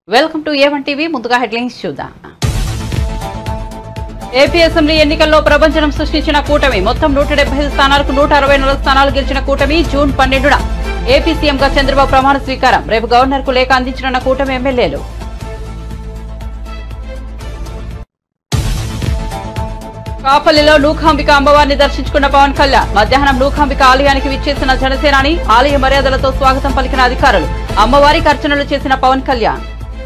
welcome to A one TV ముందుగా headlines చూద్దాం AP assembly ఎన్నికల్లో ప్రపంచం సృష్టించిన కూటమి మొత్తం నూట డెబ్బై ఐదు స్థానాలకు నూట అరవై నాలుగు స్థానాలు గెలిచిన కూటమి జూన్ పన్నెండున ఏపీ సీఎంగా చంద్రబాబు ప్రమాణ స్వీకారం రేపు గవర్నర్ కు లేఖ అందించనున్న కూటమి ఎమ్మెల్యేలు కాపల్లిలో నూకాంబిక అమ్మవారిని దర్శించుకున్న పవన్ కళ్యాణ్ మధ్యాహ్నం నూకాంబిక ఆలయానికి విచ్చేసిన జనసేనాని ఆలయ మర్యాదలతో స్వాగతం పలికిన అధికారులు అమ్మవారికి అర్చనలు చేసిన పవన్ కళ్యాణ్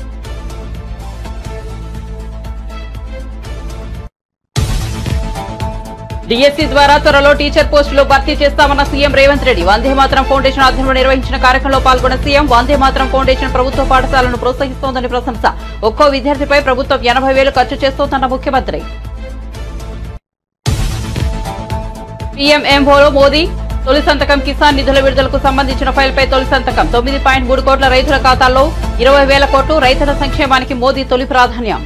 డిఎస్సీ ద్వారా త్వరలో టీచర్ పోస్టులు భర్తీ చేస్తామన్న సీఎం రేవంత్ రెడ్డి వందే మాత్రం ఫౌండేషన్ ఆధ్వర్యంలో నిర్వహించిన కార్యక్రమంలో పాల్గొన్న సీఎం వందే మాత్రం ఫౌండేషన్ ప్రభుత్వ పాఠశాలను ప్రోత్సహిస్తోందని ప్రశంస ఒక్కో విద్యార్థిపై ప్రభుత్వం ఎనభై వేలు ఖర్చు చేస్తోందన్న ముఖ్యమంత్రి పీఎంఎంఓలో మోదీ తొలి సంతకం కిసాన్ నిధుల విడుదలకు సంబంధించిన ఫైల్పై తొలి సంతకం తొమ్మిది పాయింట్ మూడు కోట్ల రైతుల ఖాతాల్లో ఇరవై వేల కోట్లు రైతుల సంక్షేమానికి మోదీ తొలి ప్రాధాన్యం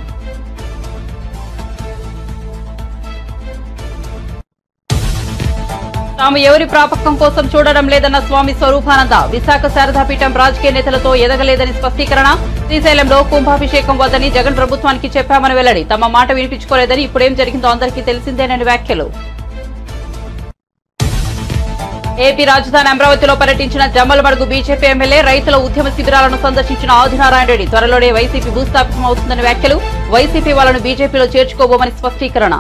తాము ఎవరి ప్రాపకం కోసం చూడడం లేదన్న స్వామి స్వరూపానంద విశాఖ శారదాపీఠం రాజకీయ నేతలతో ఎదగలేదని స్పష్టీకరణ శ్రీశైలంలో కుంభాభిషేకం వద్దని జగన్ ప్రభుత్వానికి చెప్పామని వెల్లడి తమ మాట వినిపించుకోలేదని ఇప్పుడేం జరిగిందో అందరికీ తెలిసిందేనని వ్యాఖ్యలు ఏపీ రాజధాని అమరావతిలో పర్యటించిన జమ్మలమడుగు బీజేపీ ఎమ్మెల్యే రైతుల ఉద్యమ శిబిరాలను సందర్శించిన ఆదినారాయణ రెడ్డి త్వరలోనే వైసీపీ భూస్థాపితం అవుతుందని వ్యాఖ్యలు వైసీపీ వాళ్ళను బీజేపీలో చేర్చుకోబోమని స్పష్టీకరణ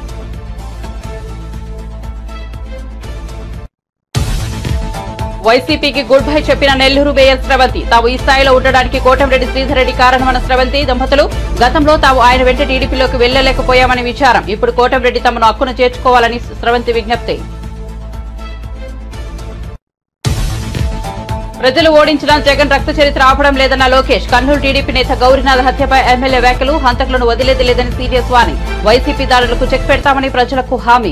వైసీపీకి గుడ్ బై చెప్పిన నెల్లూరు మేయర్ స్రవంతి తాము ఈ స్థాయిలో ఉండడానికి కోటంరెడ్డి శ్రీధర్ రెడ్డి కారణమన్న స్రవంతి దంపతులు గతంలో తాము ఆయన వెంట టీడీపీలోకి వెళ్లలేకపోయామని విచారం ఇప్పుడు కోటంరెడ్డి తమను హక్కును చేర్చుకోవాలని స్రవంతి విజ్ఞప్తి ప్రజలు ఓడించిన జగన్ రక్త చరిత్ర ఆపడం లేదన్న లోకేష్ కర్నూలు టీడీపీ నేత గౌరీనాథ్ హత్యపై ఎమ్మెల్యే వ్యాఖ్యలు హంతకులను వదిలేది లేదని సీరియస్ వాణి వైసీపీ దాడులకు చెక్ పెడతామని ప్రజలకు హామీ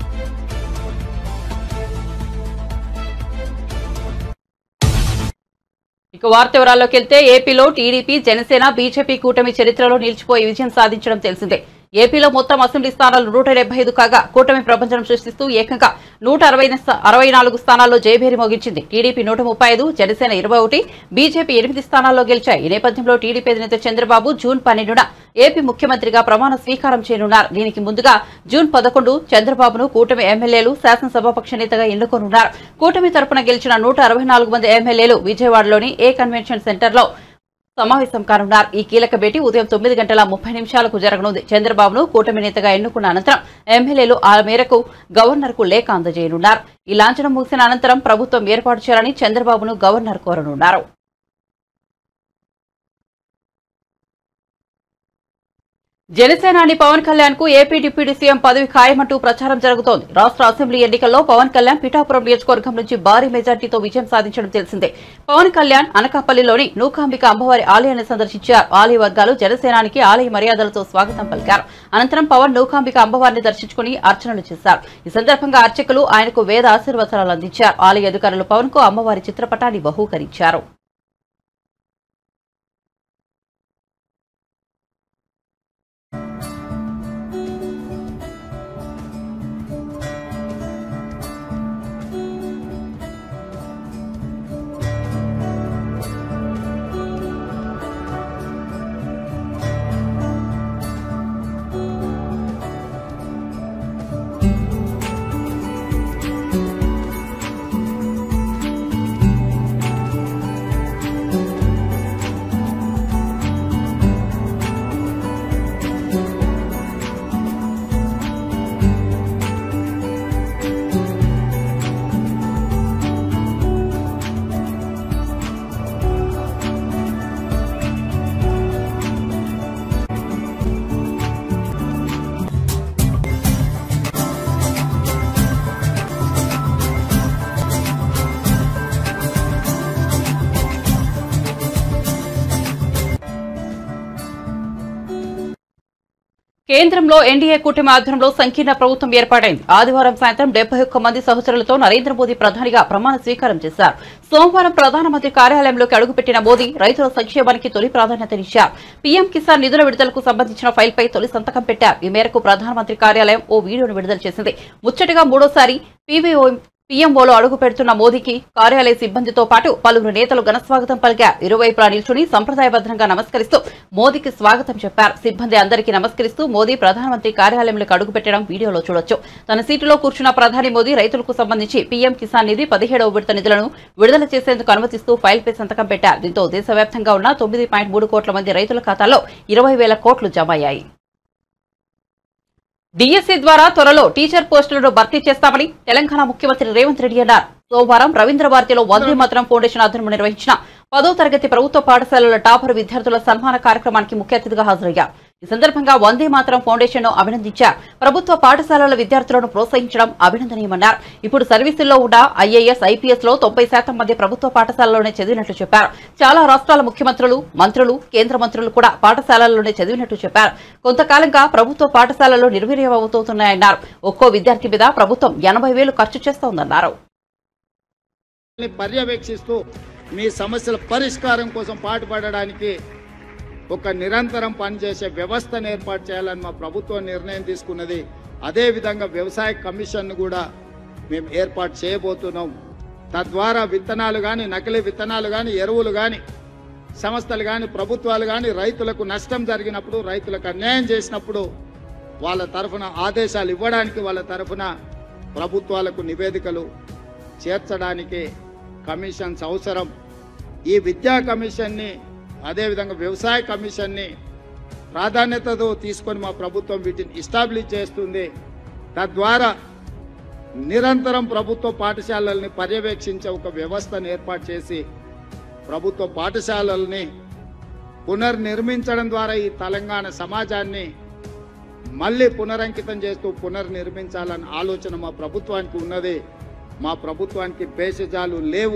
ఇక వార్త వివరాల్లోకి వెళ్తే ఏపీలో టీడీపీ జనసేన బీజేపీ కూటమి చరిత్రలో నిలిచిపోయి విజయం సాధించడం తెలిసిందే ఏపీలో మొత్తం అసెంబ్లీ స్థానాలు నూట డెబ్బై ఐదు కాగా కూటమి ప్రపంచం సృష్టిస్తూ ఏకంగా నూట అరవై అరవై నాలుగు స్థానాల్లో జయభేరి మోగించింది టీడీపీ నూట ముప్పై ఐదు జనసేన ఇరవై ఒకటి బీజేపీ ఎనిమిది స్థానాల్లో గెలిచాయి ఈ నేపథ్యంలో టీడీపీ అధినేత చంద్రబాబు జూన్ పన్నెండున ఏపీ ముఖ్యమంత్రిగా ప్రమాణ స్వీకారం చేయనున్నారు దీనికి ముందుగా జూన్ పదకొండు చంద్రబాబును కూటమి ఎమ్మెల్యేలు శాసనసభాపక్ష నేతగా ఎన్నుకోనున్నారు కూటమి తరపున గెలిచిన నూట అరవై నాలుగు మంది ఎమ్మెల్యేలు విజయవాడలోని ఏ కన్వెన్షన్ సెంటర్లో సమావేశం కానున్నారు ఈ కీలక భేటీ ఉదయం తొమ్మిది గంటల ముప్పై నిమిషాలకు జరగనుంది చంద్రబాబును కూటమి నేతగా ఎన్నుకున్న అనంతరం ఎమ్మెల్యేలు ఆ మేరకు గవర్నర్ కు లేఖ అందజేయనున్నారు ఈ లాంఛనం ముగిసిన అనంతరం ప్రభుత్వం ఏర్పాటు చేయాలని చంద్రబాబును గవర్నర్ కోరనున్నారు జనసేనాని పవన్ కళ్యాణ్ కు ఏపీ డిప్యూటీ సీఎం పదవి ఖాయమంటూ ప్రచారం జరుగుతోంది రాష్ట్ర అసెంబ్లీ ఎన్నికల్లో పవన్ కళ్యాణ్ పిఠాపురం నియోజకవర్గం నుంచి భారీ మెజార్టీతో విజయం సాధించడం తెలిసిందే పవన్ కళ్యాణ్ అనకాపల్లిలోని నూకాంబిక అమ్మవారి ఆలయాన్ని సందర్శించారు ఆలయ వర్గాలు జనసేనానికి ఆలయ మర్యాదలతో స్వాగతం పలికారు అనంతరం పవన్ నూకాంబిక అమ్మవారిని దర్శించుకుని అర్చనలు చేశారు ఈ సందర్భంగా అర్చకులు ఆయనకు వేద ఆశీర్వచనాలు అందించారు ఆలయ అధికారులు పవన్ కు అమ్మవారి చిత్రపటాన్ని బహూకరించారు కేంద్రంలో ఎన్డీఏ కూటమి ఆధ్వర్యంలో సంకీర్ణ ప్రభుత్వం ఏర్పాటైంది ఆదివారం సాయంత్రం డెబ్బై ఒక్క మంది సహచరులతో నరేంద్ర మోదీ ప్రధానిగా ప్రమాణ స్వీకారం చేశారు సోమవారం ప్రధానమంత్రి కార్యాలయంలోకి అడుగుపెట్టిన మోదీ రైతుల సంక్షేమానికి తొలి ప్రాధాన్యతనిచ్చారు పీఎం కిసాన్ నిధుల విడుదలకు సంబంధించిన ఫైల్పై తొలి సంతకం పెట్టారు ఈ మేరకు ప్రధానమంత్రి కార్యాలయం ఓ వీడియోను విడుదల చేసింది ముచ్చటగా మూడోసారి పీవీఓ పీఎంఓలో అడుగు పెడుతున్న మోదీకి కార్యాలయ సిబ్బందితో పాటు పలువురు నేతలు ఘనస్వాగతం పలికారు ఇరువైపులా నిల్చుని సంప్రదాయబద్ధంగా నమస్కరిస్తూ మోదీకి స్వాగతం చెప్పారు సిబ్బంది అందరికీ నమస్కరిస్తూ మోదీ ప్రధానమంత్రి కార్యాలయంలోకి అడుగు పెట్టడం వీడియోలో చూడొచ్చు తన సీటులో కూర్చున్న ప్రధాని మోదీ రైతులకు సంబంధించి పీఎం కిసాన్ నిధి పదిహేడవ విడత నిధులను విడుదల చేసేందుకు అనుమతిస్తూ ఫైల్పై సంతకం పెట్టారు దీంతో దేశవ్యాప్తంగా ఉన్న తొమ్మిది పాయింట్ మూడు కోట్ల మంది రైతుల ఖాతాల్లో ఇరవై వేల కోట్లు జమ అయ్యాయి డిఎస్సీ ద్వారా త్వరలో టీచర్ పోస్టులను భర్తీ చేస్తామని తెలంగాణ ముఖ్యమంత్రి రేవంత్ రెడ్డి అన్నారు సోమవారం రవీంద్ర భారతిలో వందే మాతరం ఫౌండేషన్ ఆధ్వర్యంలో నిర్వహించిన పదో తరగతి ప్రభుత్వ పాఠశాలల టాపర్ విద్యార్థుల సన్మాన కార్యక్రమానికి ముఖ్య అతిథిగా హాజరయ్యారు ఈ సందర్భంగా వందే మాతరం ఫౌండేషన్ ను అభినందించారు ప్రభుత్వ పాఠశాలల విద్యార్థులను ప్రోత్సహించడం అభినందనీయమన్నారు ఇప్పుడు సర్వీసుల్లో ఉన్న ఐఏఎస్ ఐపీఎస్ లో తొంభై శాతం మంది ప్రభుత్వ పాఠశాలలోనే చదివినట్లు చెప్పారు చాలా రాష్ట్రాల ముఖ్యమంత్రులు మంత్రులు కేంద్ర మంత్రులు కూడా పాఠశాలల్లోనే చదివినట్లు చెప్పారు కొంతకాలంగా ప్రభుత్వ పాఠశాలలు నిర్వీర్యమవుతున్నాయన్నారు ఒక్కో విద్యార్థి మీద ప్రభుత్వం ఎనభై వేలు ఖర్చు చేస్తోందన్నారు ని పర్యవేక్షిస్తూ మీ సమస్యల పరిష్కారం కోసం పాటుపడడానికి ఒక నిరంతరం పనిచేసే వ్యవస్థను ఏర్పాటు చేయాలని మా ప్రభుత్వం నిర్ణయం తీసుకున్నది అదేవిధంగా వ్యవసాయ కమిషన్ను కూడా మేము ఏర్పాటు చేయబోతున్నాం తద్వారా విత్తనాలు కానీ నకిలీ విత్తనాలు కానీ ఎరువులు కానీ సంస్థలు కానీ ప్రభుత్వాలు కానీ రైతులకు నష్టం జరిగినప్పుడు రైతులకు అన్యాయం చేసినప్పుడు వాళ్ళ తరఫున ఆదేశాలు ఇవ్వడానికి వాళ్ళ తరఫున ప్రభుత్వాలకు నివేదికలు చేర్చడానికి కమిషన్స్ అవసరం ఈ విద్యా కమిషన్ని అదేవిధంగా వ్యవసాయ కమిషన్ని ప్రాధాన్యతతో తీసుకొని మా ప్రభుత్వం వీటిని ఇస్టాబ్లిష్ చేస్తుంది తద్వారా నిరంతరం ప్రభుత్వ పాఠశాలల్ని పర్యవేక్షించే ఒక వ్యవస్థను ఏర్పాటు చేసి ప్రభుత్వ పాఠశాలల్ని పునర్నిర్మించడం ద్వారా ఈ తెలంగాణ సమాజాన్ని మళ్ళీ పునరంకితం చేస్తూ పునర్నిర్మించాలన్న ఆలోచన మా ప్రభుత్వానికి ఉన్నది మా ప్రభుత్వానికి భేషజాలు లేవు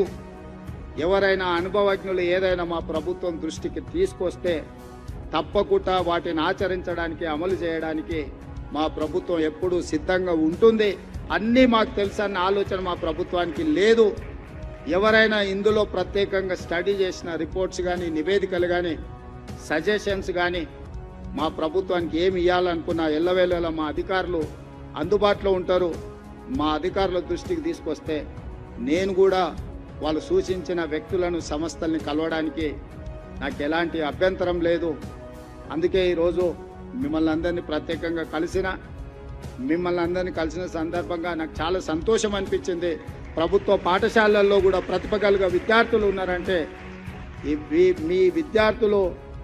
ఎవరైనా అనుభవజ్ఞులు ఏదైనా మా ప్రభుత్వం దృష్టికి తీసుకొస్తే తప్పకుండా వాటిని ఆచరించడానికి అమలు చేయడానికి మా ప్రభుత్వం ఎప్పుడూ సిద్ధంగా ఉంటుంది అన్నీ మాకు తెలుసన్న ఆలోచన మా ప్రభుత్వానికి లేదు ఎవరైనా ఇందులో ప్రత్యేకంగా స్టడీ చేసిన రిపోర్ట్స్ కానీ నివేదికలు కానీ సజెషన్స్ కానీ మా ప్రభుత్వానికి ఏమి ఇవ్వాలనుకున్నా ఎల్లవేళలా మా అధికారులు అందుబాటులో ఉంటారు మా అధికారుల దృష్టికి తీసుకొస్తే నేను కూడా వాళ్ళు సూచించిన వ్యక్తులను సంస్థల్ని కలవడానికి నాకు ఎలాంటి అభ్యంతరం లేదు అందుకే ఈరోజు మిమ్మల్ని అందరినీ ప్రత్యేకంగా కలిసిన మిమ్మల్ని అందరినీ కలిసిన సందర్భంగా నాకు చాలా సంతోషం అనిపించింది ప్రభుత్వ పాఠశాలల్లో కూడా ప్రతిభ కలిగిన విద్యార్థులు ఉన్నారంటే ఈ మీ- మీ విద్యార్థులు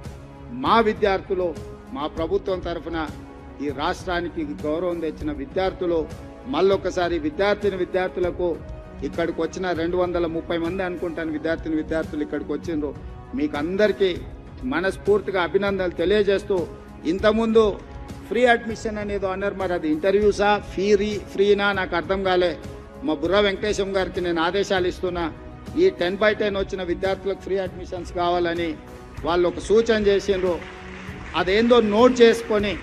మా విద్యార్థులు మా ప్రభుత్వం తరఫున ఈ రాష్ట్రానికి గౌరవం తెచ్చిన విద్యార్థులు మళ్ళొకసారి విద్యార్థిని విద్యార్థులకు ఇక్కడికి వచ్చిన రెండు వందల ముప్పై మంది అనుకుంటాను విద్యార్థిని విద్యార్థులు ఇక్కడికి వచ్చిండ్రు మీకు అందరికీ మనస్ఫూర్తిగా అభినందనలు తెలియజేస్తూ ఇంతకుముందు ఫ్రీ అడ్మిషన్ అనేది అన్నారు మరి అది ఇంటర్వ్యూసా ఫీ ఫ్రీనా నాకు అర్థం కాలే మా బుర్ర వెంకటేశం గారికి నేను ఆదేశాలు ఇస్తున్నా ఈ టెన్ బై టెన్ వచ్చిన విద్యార్థులకు ఫ్రీ అడ్మిషన్స్ కావాలని వాళ్ళు ఒక సూచన చేసిండ్రు అదేందో నోట్ చేసుకొని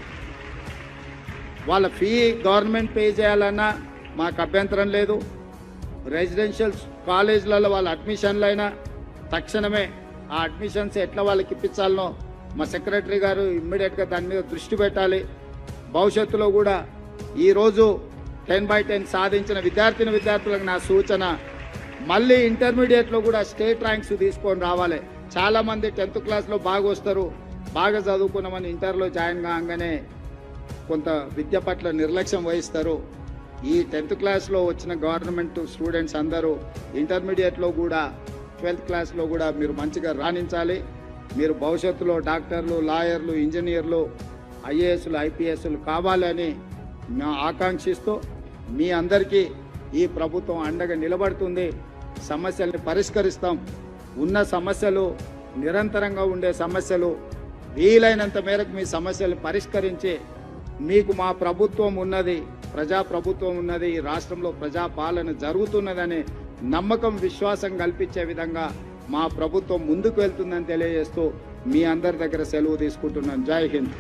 వాళ్ళ ఫీ గవర్నమెంట్ పే చేయాలన్నా మాకు అభ్యంతరం లేదు రెసిడెన్షియల్ కాలేజీలలో వాళ్ళ అడ్మిషన్లు అయినా తక్షణమే ఆ అడ్మిషన్స్ ఎట్లా వాళ్ళకి ఇప్పించాలనో మా సెక్రటరీ గారు ఇమ్మీడియట్గా దాని మీద దృష్టి పెట్టాలి భవిష్యత్తులో కూడా ఈరోజు టెన్ బై టెన్ సాధించిన విద్యార్థిని విద్యార్థులకు నా సూచన మళ్ళీ ఇంటర్మీడియట్లో కూడా స్టేట్ ర్యాంక్స్ తీసుకొని రావాలి చాలామంది టెన్త్ క్లాస్లో బాగా వస్తారు బాగా చదువుకున్నామని ఇంటర్లో జాయిన్ కాగానే కొంత విద్య పట్ల నిర్లక్ష్యం వహిస్తారు ఈ టెన్త్ క్లాస్లో వచ్చిన గవర్నమెంట్ స్టూడెంట్స్ అందరూ ఇంటర్మీడియట్లో కూడా ట్వెల్త్ క్లాస్లో కూడా మీరు మంచిగా రాణించాలి మీరు భవిష్యత్తులో డాక్టర్లు లాయర్లు ఇంజనీర్లు ఐఏఎస్లు ఐపీఎస్లు కావాలని మేము ఆకాంక్షిస్తూ మీ అందరికీ ఈ ప్రభుత్వం అండగా నిలబడుతుంది సమస్యల్ని పరిష్కరిస్తాం ఉన్న సమస్యలు నిరంతరంగా ఉండే సమస్యలు వీలైనంత మేరకు మీ సమస్యలు పరిష్కరించి మీకు మా ప్రభుత్వం ఉన్నది ప్రజా ప్రభుత్వం ఉన్నది ఈ రాష్ట్రంలో ప్రజా పాలన జరుగుతున్నదనే నమ్మకం విశ్వాసం కల్పించే విధంగా మా ప్రభుత్వం ముందుకు వెళ్తుందని తెలియజేస్తూ మీ అందరి దగ్గర సెలవు తీసుకుంటున్నాను జై హింద్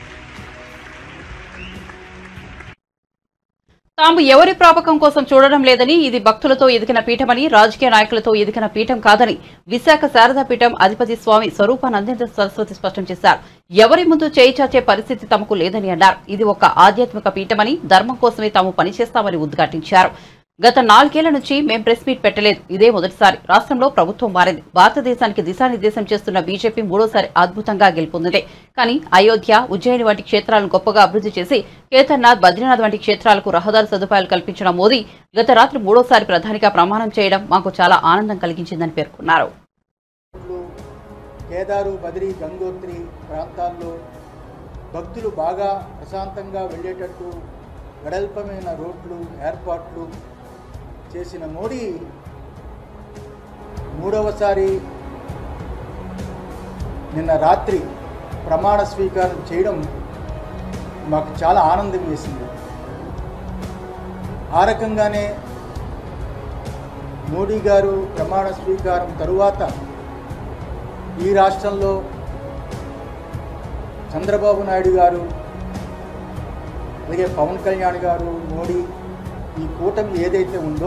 తాము ఎవరి ప్రాపకం కోసం చూడడం లేదని ఇది భక్తులతో ఎదిగిన పీఠమని రాజకీయ నాయకులతో ఎదిగిన పీఠం కాదని విశాఖ శారదా పీఠం అధిపతి స్వామి స్వరూపానందేంద్ర సరస్వతి స్పష్టం చేశారు ఎవరి ముందు చేయి చాచే పరిస్థితి తమకు లేదని అన్నారు ఇది ఒక ఆధ్యాత్మిక పీఠమని ధర్మం కోసమే తాము పనిచేస్తామని ఉద్ఘాటించారు గత నాలుగేళ్ల నుంచి మేం ప్రెస్ మీట్ పెట్టలేదు ఇదే మొదటిసారి రాష్ట్రంలో ప్రభుత్వం మారింది భారతదేశానికి దిశానిర్దేశం చేస్తున్న బీజేపీ మూడోసారి అద్భుతంగా గెలుపొందింది కానీ అయోధ్య ఉజ్జయిని వంటి క్షేత్రాలను గొప్పగా అభివృద్ధి చేసి కేదార్నాథ్ బద్రీనాథ్ వంటి క్షేత్రాలకు రహదారి సదుపాయాలు కల్పించిన మోదీ గత రాత్రి మూడోసారి ప్రధానిగా ప్రమాణం చేయడం మాకు చాలా ఆనందం కలిగించిందని పేర్కొన్నారు రోడ్లు కేదారు బదిరి గంగోత్రి ప్రాంతాల్లో భక్తులు బాగా ప్రశాంతంగా వెళ్ళేటట్టు వెడల్పమైన రోడ్లు ఏర్పాట్లు చేసిన మోడీ మూడవసారి నిన్న రాత్రి ప్రమాణ స్వీకారం చేయడం మాకు చాలా ఆనందం వేసింది ఆ రకంగానే మోడీ గారు ప్రమాణ స్వీకారం తరువాత ఈ రాష్ట్రంలో చంద్రబాబు నాయుడు గారు అలాగే పవన్ కళ్యాణ్ గారు మోడీ ఈ కూటమి ఏదైతే ఉందో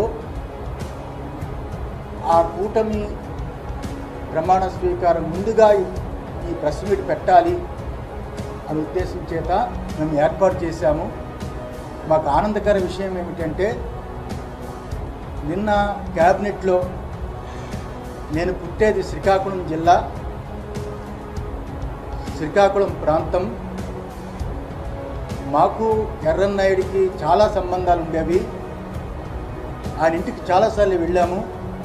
ఆ కూటమి ప్రమాణ స్వీకారం ముందుగా ఈ- ఈ ప్రెస్ మీట్ పెట్టాలి అనే ఉద్దేశం చేత మేము ఏర్పాటు చేశాము మాకు ఆనందకర విషయం ఏమిటంటే నిన్న క్యాబినెట్లో నేను పుట్టేది శ్రీకాకుళం జిల్లా శ్రీకాకుళం ప్రాంతం మాకు ఎర్రన్నాయుడికి చాలా సంబంధాలు ఉండేవి ఆయన ఇంటికి చాలాసార్లు వెళ్ళాము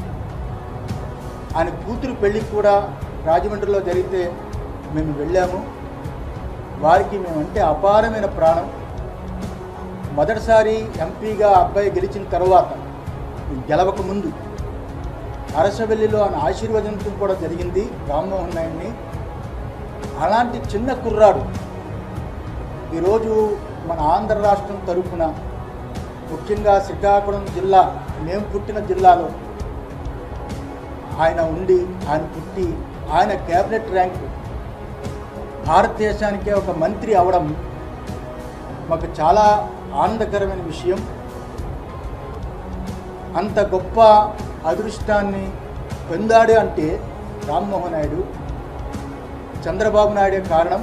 ఆయన కూతురు పెళ్ళికి కూడా రాజమండ్రిలో జరిగితే మేము వెళ్ళాము వారికి మేమంటే అపారమైన ప్రాణం మొదటిసారి ఎంపీగా అబ్బాయి గెలిచిన తర్వాత గెలవక ముందు అరసవెల్లిలో ఆయన ఆశీర్వదించడం కూడా జరిగింది రామ్మోహన్ నాయుడిని అలాంటి చిన్న కుర్రాడు ఈరోజు మన ఆంధ్ర రాష్ట్రం తరపున ముఖ్యంగా శ్రీకాకుళం జిల్లా మేము పుట్టిన జిల్లాలో ఆయన ఉండి ఆయన పుట్టి ఆయన క్యాబినెట్ ర్యాంకు భారతదేశానికే ఒక మంత్రి అవడం మాకు చాలా ఆనందకరమైన విషయం అంత గొప్ప అదృష్టాన్ని పొందాడు అంటే రామ్మోహన్ నాయుడు చంద్రబాబు నాయుడే కారణం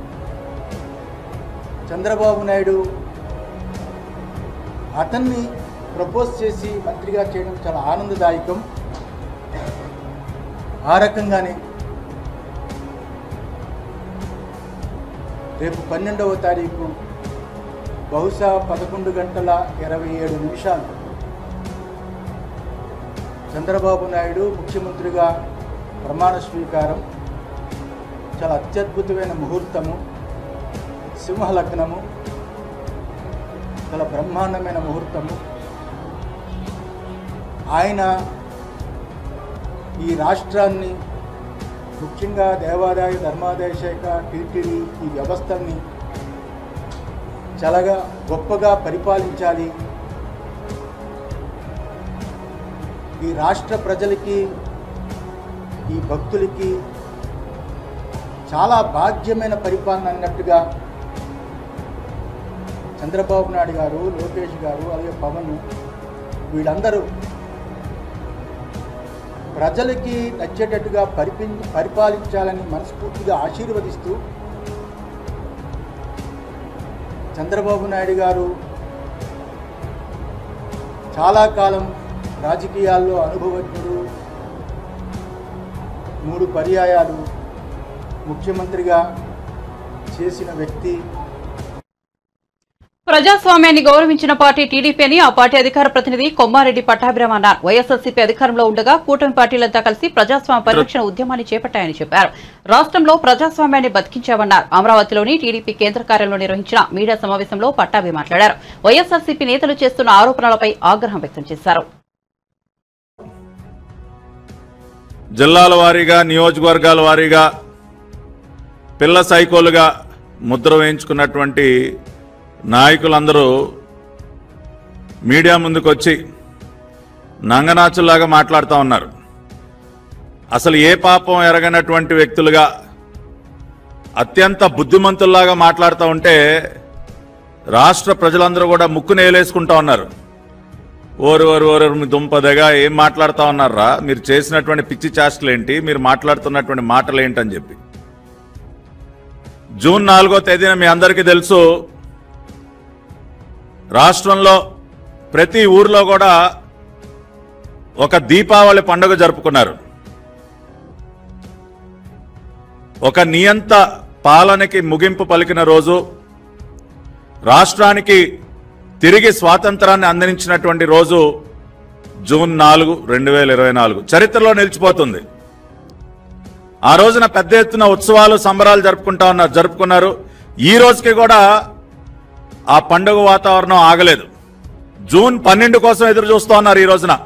చంద్రబాబు నాయుడు అతన్ని ప్రపోజ్ చేసి మంత్రిగా చేయడం చాలా ఆనందదాయకం ఆ రకంగానే రేపు పన్నెండవ తారీఖు బహుశా పదకొండు గంటల ఇరవై ఏడు నిమిషాలు చంద్రబాబు నాయుడు ముఖ్యమంత్రిగా ప్రమాణ స్వీకారం చాలా అత్యద్భుతమైన ముహూర్తము సింహలగ్నము చాలా బ్రహ్మాండమైన ముహూర్తము ఆయన ఈ రాష్ట్రాన్ని ముఖ్యంగా దేవాదాయ ధర్మాదాయ శాఖ టీటీడీ ఈ వ్యవస్థల్ని చాలాగా గొప్పగా పరిపాలించాలి ఈ రాష్ట్ర ప్రజలకి ఈ భక్తులకి చాలా భాగ్యమైన పరిపాలన అన్నట్టుగా చంద్రబాబు నాయుడు గారు లోకేష్ గారు అలాగే పవన్ వీళ్ళందరూ ప్రజలకి నచ్చేటట్టుగా పరిపి పరిపాలించాలని మనస్ఫూర్తిగా ఆశీర్వదిస్తూ చంద్రబాబు నాయుడు గారు చాలా కాలం రాజకీయాల్లో అనుభవజ్ఞుడు మూడు పర్యాయాలు ముఖ్యమంత్రిగా చేసిన వ్యక్తి ప్రజాస్వామ్యాన్ని గౌరవించిన పార్టీ టీడీపీ అని ఆ పార్టీ అధికార ప్రతినిధి కొమ్మారెడ్డి పట్టాభిరామ్ అన్నారు వైఎస్ఆర్సీపీ అధికారంలో ఉండగా కూటమి పార్టీలంతా కలిసి ప్రజాస్వామ్య పరిరక్షణ ఉద్యమాన్ని చేపట్టాయని చెప్పారు రాష్ట్రంలో ప్రజాస్వామ్యాన్ని బతికించామన్నారు అమరావతిలోని టీడీపీ కేంద్ర కార్యాలయంలో నిర్వహించిన మీడియా సమావేశంలో పట్టాభి మాట్లాడారు వైఎస్ఆర్సీపీ నేతలు చేస్తున్న ఆరోపణలపై ఆగ్రహం వ్యక్తం చేశారు జిల్లాల వారీగా నియోజకవర్గాల వారీగా పిల్ల సైకోలుగా ముద్ర వేయించుకున్నటువంటి నాయకులందరూ మీడియా ముందుకు వచ్చి నంగనాచుల్లాగా మాట్లాడుతూ ఉన్నారు అసలు ఏ పాపం ఎరగనటువంటి వ్యక్తులుగా అత్యంత బుద్ధిమంతుల్లాగా మాట్లాడుతూ ఉంటే రాష్ట్ర ప్రజలందరూ కూడా ముక్కు నేలేసుకుంటా ఉన్నారు ఓరు ఓరు ఓరు మీ దుంపదగా ఏం మాట్లాడుతా ఉన్నారా మీరు చేసినటువంటి పిచ్చి చేష్టలు ఏంటి మీరు మాట్లాడుతున్నటువంటి మాటలు ఏంటని చెప్పి జూన్ నాలుగో తేదీన మీ అందరికీ తెలుసు రాష్ట్రంలో ప్రతి ఊర్లో కూడా ఒక దీపావళి పండుగ జరుపుకున్నారు ఒక నియంత పాలనకి ముగింపు పలికిన రోజు రాష్ట్రానికి తిరిగి స్వాతంత్రాన్ని అందించినటువంటి రోజు జూన్ నాలుగు రెండు వేల ఇరవై నాలుగు చరిత్రలో నిలిచిపోతుంది ఆ రోజున పెద్ద ఎత్తున ఉత్సవాలు సంబరాలు జరుపుకుంటా ఉన్నారు జరుపుకున్నారు ఈ రోజుకి కూడా ఆ పండుగ వాతావరణం ఆగలేదు జూన్ పన్నెండు కోసం ఎదురు చూస్తూ ఉన్నారు ఈ రోజున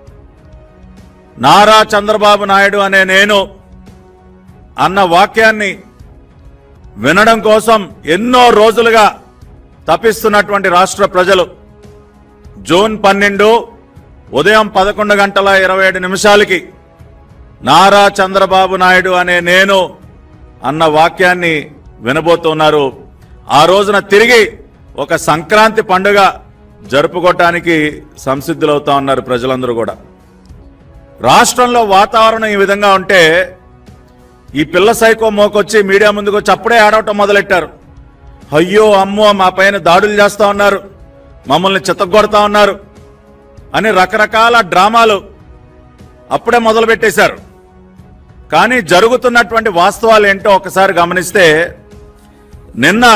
నారా చంద్రబాబు నాయుడు అనే నేను అన్న వాక్యాన్ని వినడం కోసం ఎన్నో రోజులుగా తపిస్తున్నటువంటి రాష్ట్ర ప్రజలు జూన్ పన్నెండు ఉదయం పదకొండు గంటల ఇరవై ఏడు నిమిషాలకి నారా చంద్రబాబు నాయుడు అనే నేను అన్న వాక్యాన్ని వినబోతున్నారు ఆ రోజున తిరిగి ఒక సంక్రాంతి పండుగ జరుపుకోవటానికి సంసిద్ధులవుతా ఉన్నారు ప్రజలందరూ కూడా రాష్ట్రంలో వాతావరణం ఈ విధంగా ఉంటే ఈ పిల్ల సైకో మోకొచ్చి మీడియా ముందుకు వచ్చి అప్పుడే ఆడవటం మొదలెట్టారు అయ్యో అమ్మో మా పైన దాడులు చేస్తా ఉన్నారు మమ్మల్ని చిత్తగొడతా ఉన్నారు అని రకరకాల డ్రామాలు అప్పుడే మొదలు పెట్టేశారు కానీ జరుగుతున్నటువంటి వాస్తవాలు ఏంటో ఒకసారి గమనిస్తే నిన్న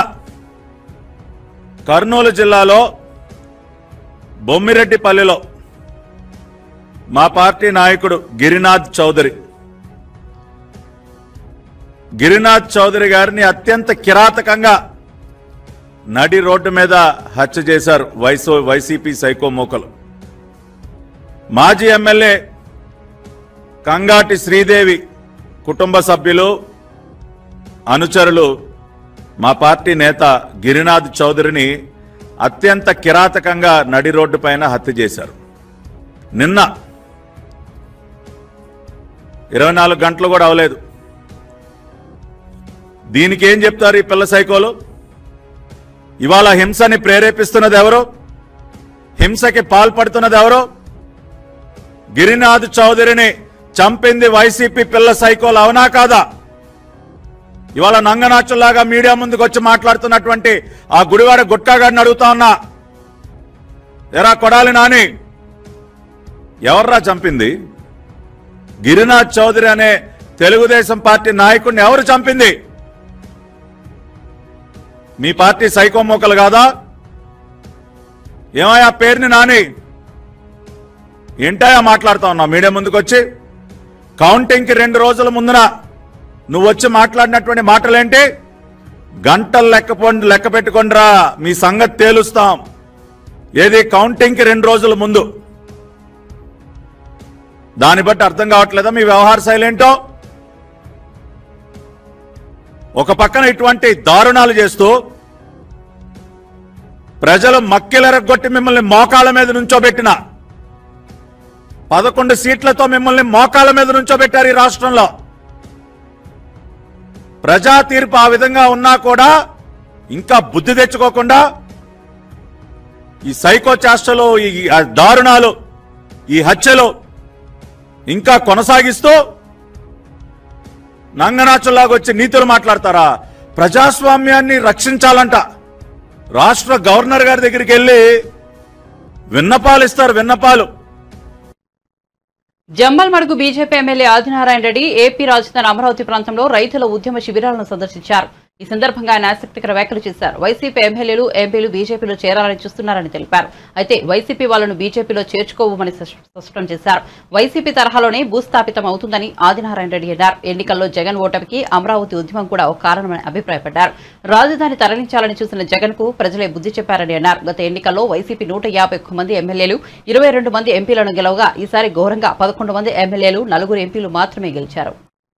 కర్నూలు జిల్లాలో బొమ్మిరెడ్డిపల్లిలో మా పార్టీ నాయకుడు గిరినాథ్ చౌదరి గిరినాథ్ చౌదరి గారిని అత్యంత కిరాతకంగా నడి రోడ్డు మీద హత్య చేశారు వైసో వైసీపీ సైకో మూకలు మాజీ ఎమ్మెల్యే కంగాటి శ్రీదేవి కుటుంబ సభ్యులు అనుచరులు మా పార్టీ నేత గిరినాథ్ చౌదరిని అత్యంత కిరాతకంగా నడి రోడ్డు పైన హత్య చేశారు నిన్న ఇరవై నాలుగు గంటలు కూడా అవలేదు దీనికి ఏం చెప్తారు ఈ పిల్ల సైకోలు ఇవాళ హింసని ప్రేరేపిస్తున్నది ఎవరు హింసకి పాల్పడుతున్నది ఎవరు గిరినాథ్ చౌదరిని చంపింది వైసీపీ పిల్ల సైకోలు అవునా కాదా ఇవాళ నంగనాచుల్లాగా మీడియా ముందుకు వచ్చి మాట్లాడుతున్నటువంటి ఆ గుడివాడ గుట్కాగాడిని అడుగుతా ఉన్నా ఎరా కొడాలి నాని ఎవర్రా చంపింది గిరినాథ్ చౌదరి అనే తెలుగుదేశం పార్టీ నాయకుడిని ఎవరు చంపింది మీ పార్టీ సైకో మోకలు కాదా ఏమయ్యా పేరుని నాని ఏంటయా మాట్లాడుతా ఉన్నావు మీడియా ముందుకు వచ్చి కౌంటింగ్కి రెండు రోజుల ముందున నువ్వు వచ్చి మాట్లాడినటువంటి మాటలేంటి గంటలు లెక్క లెక్క పెట్టుకొండ్రా మీ సంగతి తేలుస్తాం ఏది కౌంటింగ్కి రెండు రోజుల ముందు దాన్ని బట్టి అర్థం కావట్లేదా మీ వ్యవహార శైలి ఏంటో ఒక పక్కన ఇటువంటి దారుణాలు చేస్తూ ప్రజలు మక్కిలెరగొట్టి మిమ్మల్ని మోకాళ్ళ మీద నుంచోబెట్టిన పదకొండు సీట్లతో మిమ్మల్ని మోకాళ్ళ మీద నుంచోబెట్టారు ఈ రాష్ట్రంలో ప్రజా తీర్పు ఆ విధంగా ఉన్నా కూడా ఇంకా బుద్ధి తెచ్చుకోకుండా ఈ సైకో చేష్టలు ఈ ఆ దారుణాలు ఈ హత్యలు ఇంకా కొనసాగిస్తూ నంగనాచుల్లాగా వచ్చి నీతులు మాట్లాడతారా ప్రజాస్వామ్యాన్ని రక్షించాలంట రాష్ట్ర గవర్నర్ గారి దగ్గరికి వెళ్ళి విన్నపాలు ఇస్తారు విన్నపాలు Jammalamadugu BJP MLA Adinarayana Reddy AP రాజధాని అమరావతి ప్రాంతంలో రైతుల ఉద్యమ శిబిరాలను సందర్శించారు ఈ సందర్భంగా ఆయన ఆసక్తికర వ్యాఖ్యలు చేశారు వైసీపీ ఎమ్మెల్యేలు ఎంపీలు బీజేపీలో చేరాలని చూస్తున్నారని తెలిపారు అయితే వైసీపీ వాళ్లను బీజేపీలో చేర్చుకోవమని స్పష్- స్పష్టం చేశారు వైసీపీ తరహాలోనే భూస్థాపితం అవుతుందని ఆదినారాయణ రెడ్డి అన్నారు ఎన్నికల్లో జగన్ ఓటమికి అమరావతి ఉద్యమం కూడా ఒక కారణమని అభిప్రాయపడ్డారు రాజధాని తరలించాలని చూసిన జగన్ కు ప్రజలే బుద్ధి చెప్పారని అన్నారు గత ఎన్నికల్లో వైసీపీ నూట యాభై ఒక్క మంది ఎమ్మెల్యేలు ఇరవై రెండు మంది ఎంపీలను గెలవగా ఈసారి ఘోరంగా పదకొండు మంది ఎమ్మెల్యేలు నలుగురు ఎంపీలు మాత్రమే గెలిచారు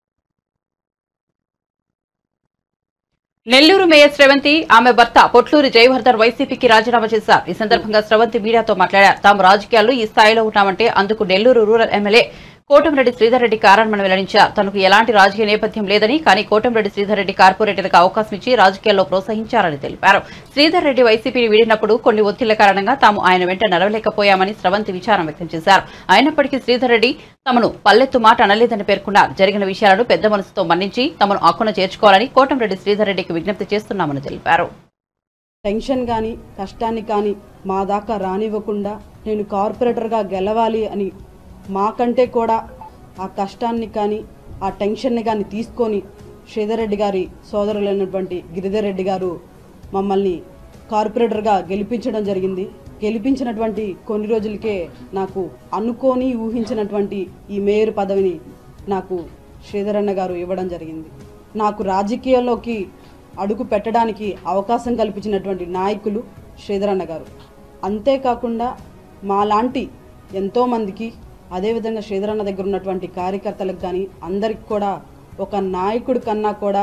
నెల్లూరు మేయర్ స్రవంతి ఆమె భర్త పొట్లూరి జయవర్ధన్ వైసీపీకి రాజీనామా చేశారు ఈ సందర్భంగా స్రవంతి మీడియాతో మాట్లాడారు తాము రాజకీయాల్లో ఈ స్థాయిలో ఉన్నామంటే అందుకు నెల్లూరు రూరల్ ఎమ్మెల్యే కోటంరెడ్డి శ్రీధర్ రెడ్డి కారణమని వెల్లడించారు తనకు ఎలాంటి రాజకీయ నేపథ్యం లేదని కానీ కోటంరెడ్డి శ్రీధర్ రెడ్డి కార్పొరేటర్గా అవకాశం ఇచ్చి రాజకీయాల్లో ప్రోత్సహించారని తెలిపారు శ్రీధర్ రెడ్డి వైసీపీని వీడినప్పుడు కొన్ని ఒత్తిళ్ల కారణంగా తాము ఆయన వెంట నడవలేకపోయామని స్రవంతి విచారం వ్యక్తం చేశారు అయినప్పటికీ శ్రీధర్ రెడ్డి తమను పల్లెత్తు మాట అనలేదని పేర్కొన్నారు జరిగిన విషయాలను పెద్ద మనసుతో మన్నించి తమను ఆకున చేర్చుకోవాలని కోటంరెడ్డి శ్రీధర్ రెడ్డికి విజ్ఞప్తి చేస్తున్నామని తెలిపారు టెన్షన్ కానీ కష్టాన్ని కానీ మా దాకా రానివ్వకుండా నేను కార్పొరేటర్గా గెలవాలి అని మాకంటే కూడా ఆ కష్టాన్ని కానీ ఆ టెన్షన్ని కానీ తీసుకొని శ్రీధర్ రెడ్డి గారి సోదరులైనటువంటి గిరిధర్ రెడ్డి గారు మమ్మల్ని కార్పొరేటర్గా గెలిపించడం జరిగింది గెలిపించినటువంటి కొన్ని రోజులకే నాకు అనుకోని ఊహించినటువంటి ఈ మేయర్ పదవిని నాకు శ్రీధరన్న గారు ఇవ్వడం జరిగింది నాకు రాజకీయాల్లోకి అడుగు పెట్టడానికి అవకాశం కల్పించినటువంటి నాయకులు శ్రీధరన్న గారు అంతేకాకుండా మాలాంటి ఎంతోమందికి అదేవిధంగా శ్రీధరన్న దగ్గర ఉన్నటువంటి కార్యకర్తలకు కానీ అందరికి కూడా ఒక నాయకుడి కన్నా కూడా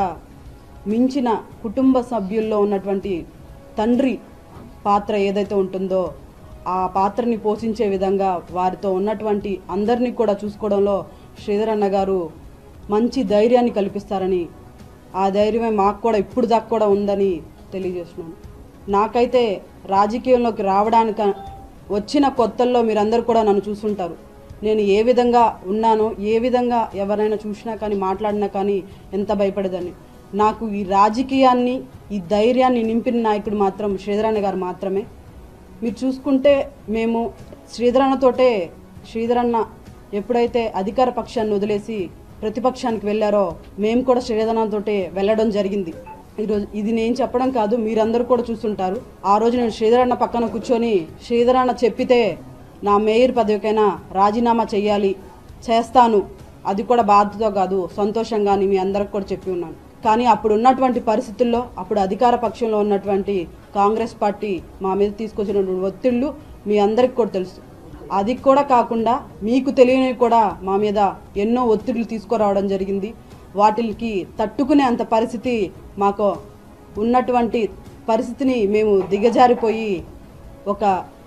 మించిన కుటుంబ సభ్యుల్లో ఉన్నటువంటి తండ్రి పాత్ర ఏదైతే ఉంటుందో ఆ పాత్రని పోషించే విధంగా వారితో ఉన్నటువంటి అందరినీ కూడా చూసుకోవడంలో శ్రీధర్ అన్న గారు మంచి ధైర్యాన్ని కల్పిస్తారని ఆ ధైర్యమే మాకు కూడా ఇప్పుడు దాకా కూడా ఉందని తెలియజేస్తున్నాను నాకైతే రాజకీయంలోకి రావడానిక వచ్చిన కొత్తల్లో మీరందరూ కూడా నన్ను చూసుంటారు నేను ఏ విధంగా ఉన్నానో ఏ విధంగా ఎవరైనా చూసినా కానీ మాట్లాడినా కానీ ఎంత భయపడేదాన్ని నాకు ఈ రాజకీయాన్ని ఈ ధైర్యాన్ని నింపిన నాయకుడు మాత్రం శ్రీధరన్న గారు మాత్రమే మీరు చూసుకుంటే మేము శ్రీధరన్నతోటే శ్రీధరన్న ఎప్పుడైతే అధికార పక్షాన్ని వదిలేసి ప్రతిపక్షానికి వెళ్ళారో మేము కూడా శ్రీధరన్నతోటే వెళ్ళడం జరిగింది ఈరోజు ఇది నేను చెప్పడం కాదు మీరందరూ కూడా చూస్తుంటారు ఆ రోజు నేను శ్రీధరన్న పక్కన కూర్చొని శ్రీధరన్న చెప్పితే నా మేయర్ పదవికైనా రాజీనామా చేయాలి చేస్తాను అది కూడా బాధతో కాదు సంతోషంగా అని మీ అందరికి కూడా చెప్పి ఉన్నాను కానీ అప్పుడు ఉన్నటువంటి పరిస్థితుల్లో అప్పుడు అధికార పక్షంలో ఉన్నటువంటి కాంగ్రెస్ పార్టీ మా మీద తీసుకొచ్చినటువంటి ఒత్తిళ్ళు మీ అందరికి కూడా తెలుసు అది కూడా కాకుండా మీకు తెలియనివి కూడా మా మీద ఎన్నో ఒత్తిళ్లు తీసుకురావడం జరిగింది వాటికి తట్టుకునే అంత పరిస్థితి మాకు ఉన్నటువంటి పరిస్థితిని మేము దిగజారిపోయి ఒక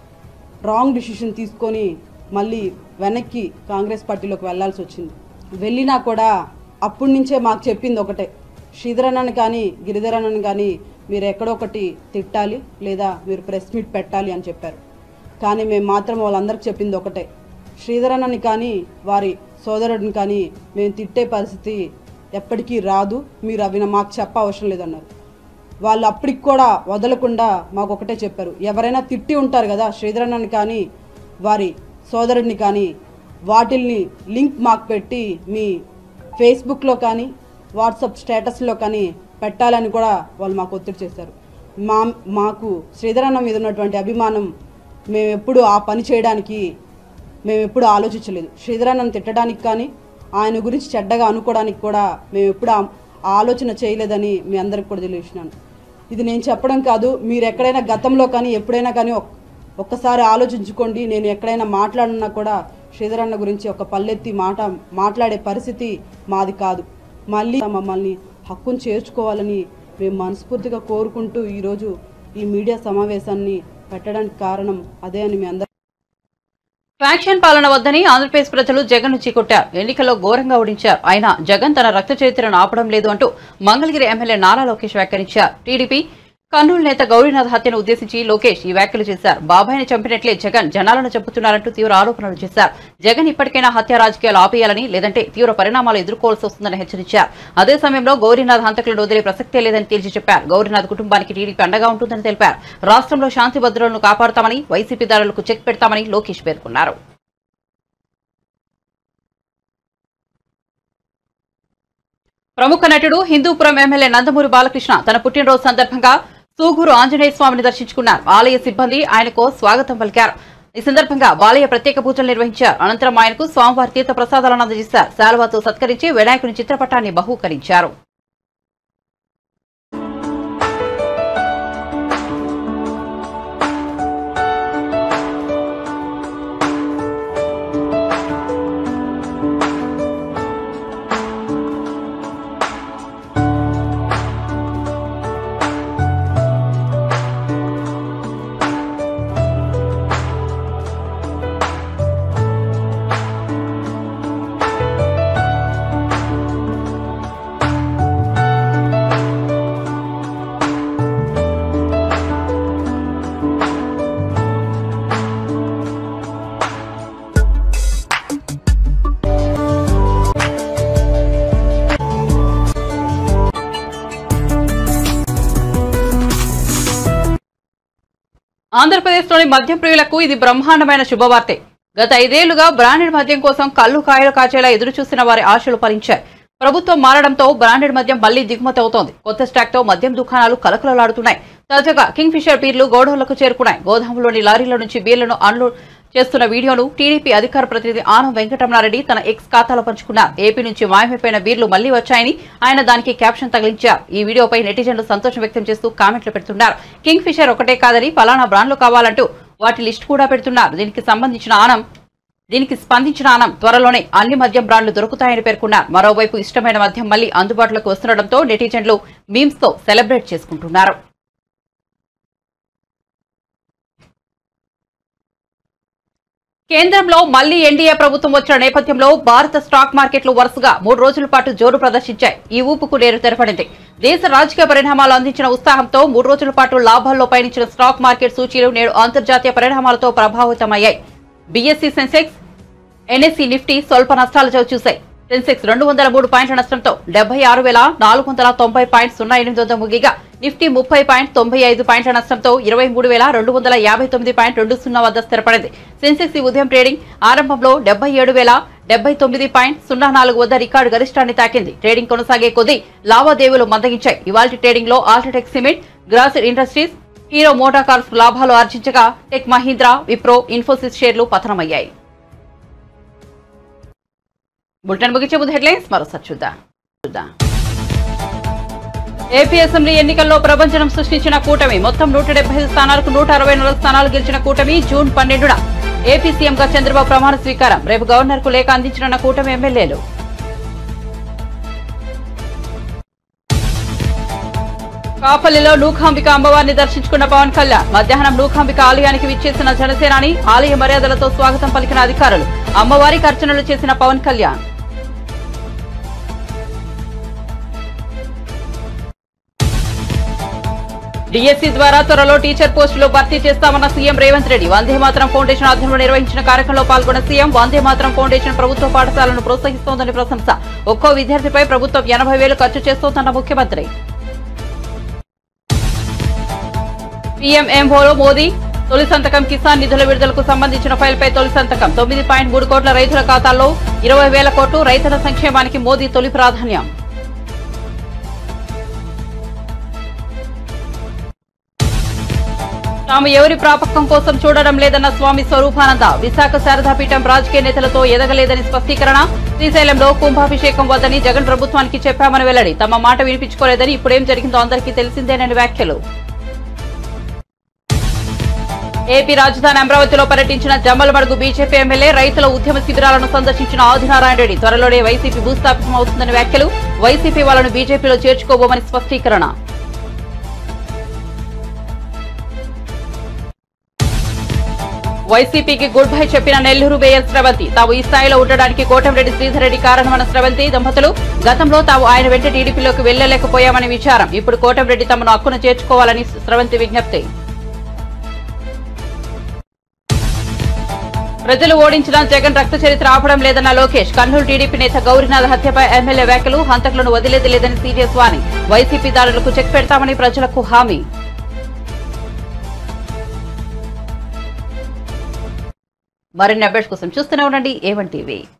రాంగ్ డిసిషన్ తీసుకొని మళ్ళీ వెనక్కి కాంగ్రెస్ పార్టీలోకి వెళ్ళాల్సి వచ్చింది వెళ్ళినా కూడా అప్పటి నుంచే మాకు చెప్పింది ఒకటే శ్రీధరన్నని కానీ గిరిధరన్నని కానీ మీరు ఎక్కడొకటి తిట్టాలి లేదా మీరు ప్రెస్ మీట్ పెట్టాలి అని చెప్పారు కానీ మేము మాత్రం వాళ్ళందరికీ చెప్పింది ఒకటే శ్రీధరన్నని కానీ వారి సోదరుడిని కానీ మేము తిట్టే పరిస్థితి ఎప్పటికీ రాదు మీరు అవి మాకు చెప్ప అవసరం లేదన్నారు వాళ్ళు అప్పటికి కూడా వదలకుండా మాకు ఒకటే చెప్పారు ఎవరైనా తిట్టి ఉంటారు కదా శ్రీధరన్నని కానీ వారి సోదరుడిని కానీ వాటిల్ని లింక్ మాకు పెట్టి మీ ఫేస్బుక్లో కానీ వాట్సాప్ స్టేటస్లో కానీ పెట్టాలని కూడా వాళ్ళు మాకు ఒత్తిడి చేశారు మా మాకు శ్రీధరన్న మీద ఉన్నటువంటి అభిమానం మేము ఎప్పుడు ఆ పని చేయడానికి మేము ఎప్పుడు ఆలోచించలేదు శ్రీధరన్నను తిట్టడానికి కానీ ఆయన గురించి చెడ్డగా అనుకోవడానికి కూడా మేము ఎప్పుడు ఆ ఆలోచన చేయలేదని మీ అందరికి కూడా తెలియజేసినాను ఇది నేను చెప్పడం కాదు మీరు ఎక్కడైనా గతంలో కానీ ఎప్పుడైనా కానీ ఒక్- ఒక్కసారి ఆలోచించుకోండి నేను ఎక్కడైనా మాట్లాడినా కూడా శ్రీధరన్న గురించి ఒక పల్లెత్తి మాట మాట్లాడే పరిస్థితి మాది కాదు మళ్ళీ మమ్మల్ని హక్కును చేర్చుకోవాలని మేము మనస్ఫూర్తిగా కోరుకుంటూ ఈరోజు ఈ మీడియా సమావేశాన్ని పెట్టడానికి కారణం అదే అని మీ అందరూ ఫ్యాక్షన్ పాలన వద్దని ఆంధ్రప్రదేశ్ ప్రజలు జగన్ ను చీకొట్టారు ఎన్నికల్లో ఘోరంగా ఓడించారు అయినా జగన్ తన రక్త చరిత్రను ఆపడం లేదు అంటూ మంగళగిరి ఎమ్మెల్యే నారా లోకేష్ వ్యాఖ్యానించారు టీడీపీ కర్నూలు నేత గౌరీనాథ్ హత్యను ఉద్దేశించి లోకేష్ ఈ వ్యాఖ్యలు చేశారు బాబాయిని చంపినట్లే జగన్ జనాలను చంపుతున్నారంటూ తీవ్ర ఆరోపణలు చేశారు జగన్ ఇప్పటికైనా హత్య రాజకీయాలు ఆపేయాలని లేదంటే తీవ్ర పరిణామాలు ఎదుర్కోవాల్సి వస్తుందని హెచ్చరించారు అదే సమయంలో గౌరీనాథ్ హంతకులను వదిలే ప్రసక్తే లేదని తేల్చి చెప్పారు గౌరీనాథ్ కుటుంబానికి టీడీపీ అండగా ఉంటుందని తెలిపారు రాష్ట్రంలో శాంతి భద్రతలను కాపాడతామని వైసీపీ దారులకు చెక్ పెడతామని లోకేష్ పేర్కొన్నారు ప్రముఖ నటుడు హిందూపురం ఎమ్మెల్యే నందమూరి బాలకృష్ణ తన పుట్టినరోజు సందర్భంగా సూగూరు ఆంజనేయ స్వామిని దర్శించుకున్నారు ఆలయ సిబ్బంది ఆయనకు స్వాగతం పలికారు ఈ సందర్భంగా బాలయ్య ప్రత్యేక పూజలు నిర్వహించారు అనంతరం ఆయనకు స్వామివారి తీర్థ ప్రసాదాలను అందజేశారు శాలువాతో సత్కరించి వినాయకుని చిత్రపటాన్ని బహూకరించారు ఆంధ్రప్రదేశ్లోని మద్యం ప్రియులకు ఇది బ్రహ్మాండమైన శుభవార్తే గత ఐదేళ్లుగా బ్రాండెడ్ మద్యం కోసం కళ్ళు కాయలు కాచేలా ఎదురు చూసిన వారి ఆశలు ఫలించాయి ప్రభుత్వం మారడంతో బ్రాండెడ్ మద్యం మళ్లీ దిగుమతి అవుతోంది కొత్త స్టాక్ తో మద్యం దుకాణాలు కలకలలాడుతున్నాయి తాజాగా కింగ్ ఫిషర్ బీర్లు గోడౌన్లకు చేరుకున్నాయి గోదాములోని లారీల నుంచి బీర్లను అన్లోడ్ చేస్తున్న వీడియోను టీడీపీ అధికార ప్రతినిధి ఆనం వెంకటరమణారెడ్డి తన ఎక్స్ ఖాతాలో పంచుకున్నారు ఏపీ నుంచి మాయమైపోయిన బీర్లు మళ్లీ వచ్చాయని ఆయన దానికి క్యాప్షన్ తగిలించారు ఈ వీడియోపై నెటిజన్లు సంతోషం వ్యక్తం చేస్తూ కామెంట్లు పెడుతున్నారు కింగ్ ఫిషర్ ఒకటే కాదని ఫలానా బ్రాండ్లు కావాలంటూ వాటి లిస్ట్ కూడా పెడుతున్నారు దీనికి సంబంధించిన ఆనం దీనికి స్పందించిన ఆనం త్వరలోనే అన్ని మద్యం బ్రాండ్లు దొరుకుతాయని పేర్కొన్నారు మరోవైపు ఇష్టమైన మద్యం మళ్లీ అందుబాటులోకి వస్తుండటంతో నెటిజన్లు మీమ్స్ తో సెలబ్రేట్ చేసుకుంటున్నారు కేంద్రంలో మళ్లీ ఎన్డీఏ ప్రభుత్వం వచ్చిన నేపథ్యంలో భారత స్టాక్ మార్కెట్లు వరుసగా మూడు రోజుల పాటు జోరు ప్రదర్శించాయి ఈ ఊపుకు నేరు తెరపడింది దేశ రాజకీయ పరిణామాలు అందించిన ఉత్సాహంతో మూడు రోజుల పాటు లాభాల్లో పయనించిన స్టాక్ మార్కెట్ సూచీలు నేడు అంతర్జాతీయ పరిణామాలతో ప్రభావితమయ్యాయి బీఎస్సీ సెన్సెక్స్ ఎన్ఎస్సీ నిఫ్టీ స్వల్ప నష్టాలు చవిచూశాయి సెన్సెక్స్ రెండు వందల మూడు పాయింట్ల నష్టంతో డెబ్బై ఆరు వేల నాలుగు వందల తొంభై పాయింట్ సున్నా ఎనిమిది వద్ద ముగిగా నిఫ్టీ ముప్పై పాయింట్ తొంభై ఐదు పాయింట్ల నష్టంతో ఇరవై మూడు వేల రెండు వందల యాభై తొమ్మిది పాయింట్ రెండు సున్నా వద్ద స్థిరపడింది సెన్సెక్స్ ఈ ఉదయం ట్రేడింగ్ ఆరంభంలో డెబ్బై ఏడు వేల డెబ్బై తొమ్మిది పాయింట్ సున్నా నాలుగు వద్ద రికార్డు గరిష్టాన్ని తాకింది ట్రేడింగ్ కొనసాగే కొద్దీ లావాదేవీలు మందగించాయి ఇవాళ ట్రేడింగ్ లో UltraTech cement Grasim industries Hero motor cars లాభాలు ఆర్జించగా టెక్ మహీంద్రా విప్రో ఇన్ఫోసిస్ షేర్లు పతనమయ్యాయి బులెటిన్ ముగించే ముందు హెడ్లైన్స్ మరోసారి చూద్దాం చూద్దాం ఏపీ అసెంబ్లీ ఎన్నికల్లో ప్రపంచం సృష్టించిన కూటమి మొత్తం నూట డెబ్బై ఐదు స్థానాలకు నూట అరవై నాలుగు స్థానాలు గెలిచిన కూటమి జూన్ పన్నెండున ఏపీ సీఎంగా చంద్రబాబు ప్రమాణ స్వీకారం రేపు గవర్నర్ కు లేఖ అందించనున్న కూటమి ఎమ్మెల్యేలు కాపల్లిలో నూకాంబిక అమ్మవారిని దర్శించుకున్న పవన్ కళ్యాణ్ మధ్యాహ్నం నూకాంబిక ఆలయానికి విచ్చేసిన జనసేనాని ఆలయ మర్యాదలతో స్వాగతం పలికిన అధికారులు అమ్మవారికి అర్చనలు చేసిన పవన్ కళ్యాణ్ డిఎస్సీ ద్వారా త్వరలో టీచర్ పోస్టులు భర్తీ చేస్తామన్న సీఎం రేవంత్ రెడ్డి వందే మాత్రం ఫౌండేషన్ ఆధ్వర్యంలో నిర్వహించిన కార్యక్రమంలో పాల్గొన్న సీఎం వందే మాత్రం ఫౌండేషన్ ప్రభుత్వ పాఠశాలను ప్రోత్సహిస్తోందని ప్రశంస ఒక్కో విద్యార్థిపై ప్రభుత్వం ఎనభై వేలు ఖర్చు చేస్తోందన్న ముఖ్యమంత్రి పీఎంఎంఓలో మోదీ తొలి సంతకం కిసాన్ నిధుల విడుదలకు సంబంధించిన ఫైల్పై తొలి సంతకం తొమ్మిది పాయింట్ మూడు కోట్ల రైతుల ఖాతాల్లో ఇరవై వేల కోట్లు రైతుల సంక్షేమానికి మోదీ తొలి ప్రాధాన్యం తాము ఎవరి ప్రాపకం కోసం చూడడం లేదన్న స్వామి స్వరూపానంద విశాఖ శారదాపీఠం రాజకీయ నేతలతో ఎదగలేదని స్పష్టీకరణ శ్రీశైలంలో కుంభాభిషేకం వద్దని జగన్ ప్రభుత్వానికి చెప్పామని వెల్లడి తమ మాట వినిపించుకోలేదని ఇప్పుడేం జరిగిందో అందరికీ తెలిసిందేనని వ్యాఖ్యలు ఏపీ రాజధాని అమరావతిలో పర్యటించిన జమ్మలమడుగు బీజేపీ ఎమ్మెల్యే రైతుల ఉద్యమ శిబిరాలను సందర్శించిన ఆదినారాయణ రెడ్డి త్వరలోనే వైసీపీ భూస్థాపితం అవుతుందని వ్యాఖ్యలు వైసీపీ వాళ్ళను బీజేపీలో చేర్చుకోబోమని స్పష్టీకరణ వైసీపీకి గుడ్ బై చెప్పిన నెల్లూరు మేయర్ స్రవంతి తాము ఈ స్థాయిలో ఉండడానికి కోటంరెడ్డి శ్రీధర్ రెడ్డి కారణమన్న స్రవంతి దంపతులు గతంలో తాము ఆయన వెంట టీడీపీలోకి వెళ్లలేకపోయామని విచారం ఇప్పుడు కోటంరెడ్డి తమను హక్కును చేర్చుకోవాలని స్రవంతి విజ్ఞప్తి ప్రజలు ఓడించిన జగన్ రక్త చరిత్ర ఆపడం లేదన్న లోకేష్ కర్నూలు టీడీపీ నేత గౌరీనాథ్ హత్యపై ఎమ్మెల్యే వ్యాఖ్యలు హంతకులను వదిలేది లేదని సీరియస్ వాణి వైసీపీ దారులకు చెక్ పెడతామని ప్రజలకు హామీ మరిన్ని అప్డేట్స్ కోసం చూస్తూనే ఉండండి ఏవన్ టీవీ